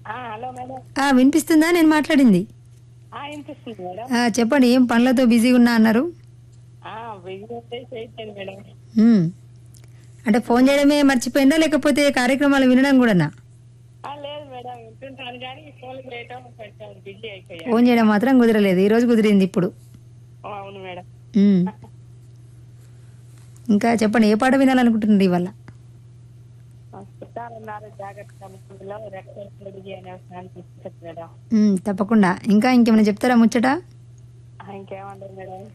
ఆ, hello madam ఆ, వినిపిస్తుందా నేను మాట్లాడింది ఆ, వినిపిస్తుంది మేడం ఆ, చెప్పండి ఏం పనులతో బిజీగా ఉన్నా అన్నారు ఆ, బిజినెస్ చేయట్లేదు మేడం ఉమ్. అంటే ఫోన్ చేయడమే మర్చిపోయిందా లేకపోతే కార్యక్రమాలు వినడం కూడానా ఆ, లేదు మేడం వింటుంటాను కానీ ఫోన్ చేయటం కొంచెం బిజీ అయిపోయా ఫోన్ చేయడం మాత్రం కుదరలేదు ఈ రోజు కుదిరింది ఇప్పుడు ఓ, అవును మేడం ఉమ్. ఇంకా చెప్పండి ఏ పాట వినాలనుకుంటున్నారు ఇవాళ ఆ, చుట్టాలన్నారు జాగ్రత్త ముఖ్యంలో రెక్కలు పొడిగి అనే అనిపిస్తుంది మేడం ఉమ్, తప్పకుండా ఇంకా ఇంకేమైనా చెప్తారా ముచ్చట ఆ, ఇంకేమంటారు మేడం